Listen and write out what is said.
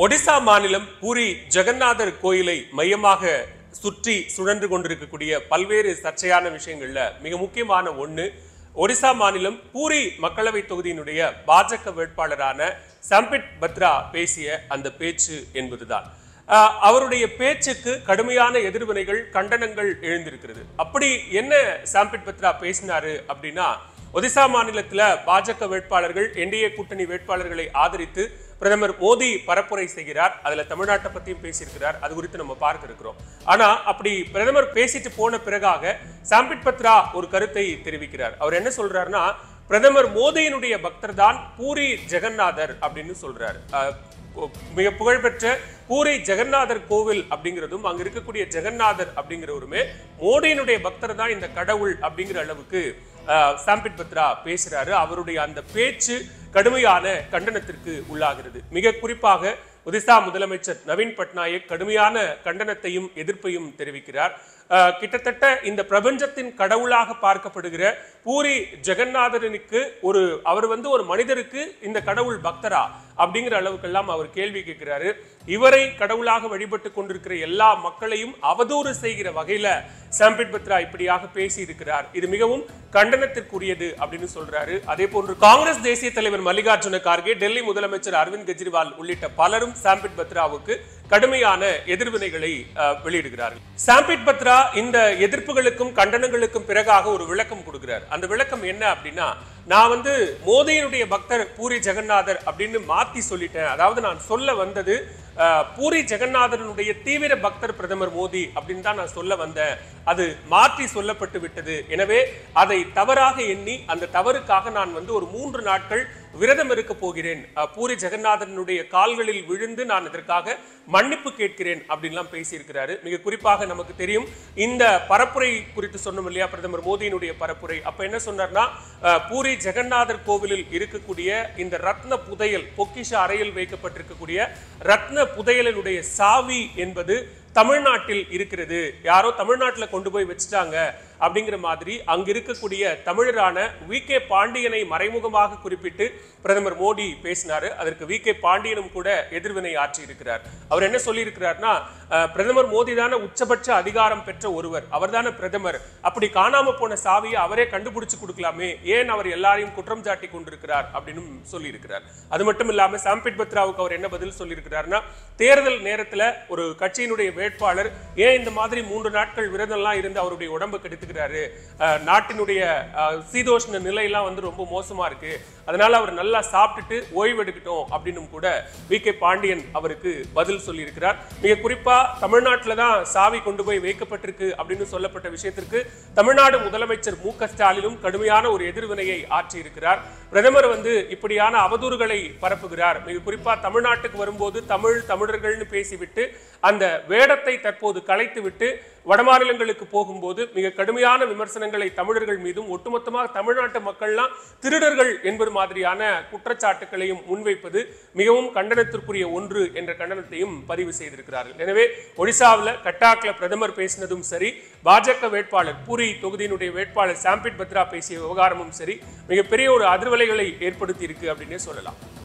ஒடிசா மாநிலம் பூரி ஜெகநாதர் கோயிலை மையமாக சுற்றி சுழன்று கொண்டிருக்கக்கூடிய பல்வேறு சர்ச்சையான விஷயங்கள்ல மிக முக்கியமான ஒண்ணு ஒடிசா மாநிலம் பூரி மக்களவை தொகுதியினுடைய பாஜக வேட்பாளரான சம்பிட் பத்ரா பேசிய அந்த பேச்சு என்பதுதான் ஆஹ் அவருடைய பேச்சுக்கு கடுமையான எதிர்வினைகள் கண்டனங்கள் எழுந்திருக்கிறது அப்படி என்ன சாம்பிட் பத்ரா பேசினாரு அப்படின்னா ஒடிசா மாநிலத்துல பாஜக வேட்பாளர்கள் என்டிஏ கூட்டணி வேட்பாளர்களை ஆதரித்து பிரதமர் மோடி பரப்புரை செய்கிறார் அதுல தமிழ்நாட்டை பத்தியும் பேசியிருக்கிறார் அது குறித்து நம்ம பார்க்க இருக்கிறோம் ஆனா அப்படி பிரதமர் பேசிட்டு போன பிறகாக சாம்பிட் பத்ரா ஒரு கருத்தை தெரிவிக்கிறார் அவர் என்ன சொல்றாருன்னா பிரதமர் மோடியினுடைய பக்தர் தான் பூரி ஜெகநாதர் அப்படின்னு சொல்றாரு அஹ், மிக புகழ்பெற்ற பூரி ஜெகநாதர் கோவில் அப்படிங்கிறதும் அங்க இருக்கக்கூடிய ஜெகநாதர் அப்படிங்கிறவருமே மோடியினுடைய பக்தர் தான் இந்த கடவுள் அப்படிங்கிற அளவுக்கு அஹ், சாம்பிட் பத்ரா பேசுறாரு அவருடைய அந்த பேச்சு கடுமையான கண்டனத்திற்கு உள்ளாகிறது மிக குறிப்பாக ஒடிசா முதலமைச்சர் நவீன் பட்நாயக் கடுமையான கண்டனத்தையும் எதிர்ப்பையும் தெரிவிக்கிறார் அஹ், கிட்டத்தட்ட இந்த பிரபஞ்சத்தின் கடவுளாக பார்க்கப்படுகிற பூரி ஜெகநாதரனுக்கு ஒரு அவர் வந்து ஒரு மனிதருக்கு இந்த கடவுள் பக்தரா அப்படிங்கிற அளவுக்கெல்லாம் அவர் கேள்வி கேட்கிறாரு இவரை கடவுளாக வழிபட்டு கொண்டிருக்கிற எல்லா மக்களையும் அவதூறு செய்கிற வகையில சாம்பிட் பத்ரா இப்படியாக பேசி இருக்கிறார் இது மிகவும் கண்டனத்திற்குரியது அப்படின்னு சொல்றாரு அதே போன்று காங்கிரஸ் தேசிய தலைவர் மல்லிகார்ஜுன கார்கே டெல்லி முதலமைச்சர் அரவிந்த் கெஜ்ரிவால் உள்ளிட்ட பலரும் சாம்பிட் பத்ராவுக்கு கடுமையான எதிர்வினைகளை அஹ், வெளியிடுகிறார்கள் சாம்பிட் பத்ரா இந்த எதிர்ப்புகளுக்கும் கண்டனங்களுக்கும் பிறகாக ஒரு விளக்கம் கொடுக்கிறார் அந்த விளக்கம் என்ன அப்படின்னா நான் வந்து மோதியினுடைய பக்தர் பூரி ஜெகநாதர் அப்படின்னு மாத்தி சொல்லிட்டேன் அதாவது நான் சொல்ல வந்தது அஹ், பூரி ஜெகநாதரனுடைய தீவிர பக்தர் பிரதமர் மோடி அப்படின்னு தான் நான் சொல்ல வந்தேன் அது மாற்றி சொல்லப்பட்டு விட்டது எனவே அதை தவறாக எண்ணி அந்த தவறுக்காக நான் வந்து ஒரு மூன்று நாட்கள் விரதம் இருக்க போகிறேன் அஹ், பூரி ஜெகநாதனுடைய கால்களில் விழுந்து நான் இதற்காக மன்னிப்பு கேட்கிறேன் அப்படின்லாம் பேசியிருக்கிறாரு மிக குறிப்பாக நமக்கு தெரியும் இந்த பரப்புரை குறித்து சொன்னோம் இல்லையா பிரதமர் மோடியினுடைய பரப்புரை அப்ப என்ன சொன்னார்னா அஹ், பூரி ஜெகநாதர் கோவிலில் இருக்கக்கூடிய இந்த ரத்ன புதையல் பொக்கிஷ அறையில் வைக்கப்பட்டிருக்கக்கூடிய ரத்ன புதையலினுடைய சாவி என்பது தமிழ்நாட்டில் இருக்கிறது யாரோ தமிழ்நாட்டுல கொண்டு போய் வச்சுட்டாங்க அப்படிங்கிற மாதிரி அங்க இருக்கக்கூடிய தமிழரான வி கே பாண்டியனை மறைமுகமாக குறிப்பிட்டு பிரதமர் மோடி பேசினாரு அதற்கு வி கே பாண்டியனும் கூட எதிர்வினை ஆற்றி இருக்கிறார் அவர் என்ன சொல்லி இருக்கிறார்னா பிரதமர் மோடி தானே உச்சபட்ச அதிகாரம் பெற்ற ஒருவர் அவர்தானே பிரதமர் அப்படி காணாம போன சாவியை அவரே கண்டுபிடிச்சு கொடுக்கலாமே ஏன் அவர் எல்லாரையும் குற்றம் சாட்டி கொண்டிருக்கிறார் அப்படின்னு சொல்லி இருக்கிறார் அது மட்டும் இல்லாம சாம்பிட் பத்ராவுக்கு அவர் என்ன பதில் சொல்லி இருக்கிறார்னா தேர்தல் நேரத்துல ஒரு கட்சியினுடைய வேட்பாளர் ஏன் இந்த மாதிரி மூன்று நாட்கள் விரதம்லாம் இருந்து அவருடைய உடம்பு கெடுத்துக்கிறாரு அஹ், நாட்டினுடைய அஹ், சீதோஷ்ண நிலையெல்லாம் வந்து ரொம்ப மோசமா இருக்கு அதனால அவர் நல்லா சாப்பிட்டுட்டு ஓய்வு எடுக்கட்டும் அப்படின்னு கூட வி கே பாண்டியன் அவருக்கு பதில் சொல்லியிருக்கிறார் மிக குறிப்பா தமிழ்நாட்டில் தான் சாவி கொண்டு போய் வைக்கப்பட்டிருக்கு அப்படின்னு சொல்லப்பட்ட விஷயத்திற்கு தமிழ்நாடு முதலமைச்சர் மு க ஸ்டாலினும் கடுமையான ஒரு எதிர்வினையை ஆற்றி இருக்கிறார் பிரதமர் வந்து இப்படியான அவதூறுகளை பரப்புகிறார் மிக குறிப்பா தமிழ்நாட்டுக்கு வரும்போது தமிழ் தமிழர்கள்னு பேசிவிட்டு அந்த வேடத்தை தற்போது கலைத்துவிட்டு வடமாநிலங்களுக்கு போகும்போது மிக கடுமையான விமர்சனங்களை தமிழர்கள் மீதும் ஒட்டுமொத்தமாக தமிழ்நாட்டு மக்கள்லாம் திருடர்கள் என்பது மாதிரியான குற்றச்சாட்டுகளையும் முன்வைப்பது மிகவும் கண்டனத்திற்குரிய ஒன்று என்ற கண்டனத்தையும் பதிவு செய்திருக்கிறார்கள் எனவே ஒடிசாவில் கட்டாக்ல பிரதமர் பேசினதும் சரி பாஜக வேட்பாளர் பூரி தொகுதியினுடைய வேட்பாளர் சாம்பிட் பத்ரா பேசிய விவகாரமும் சரி மிகப்பெரிய ஒரு அதிர்வலைகளை ஏற்படுத்தி இருக்கு அப்படின்னே சொல்லலாம்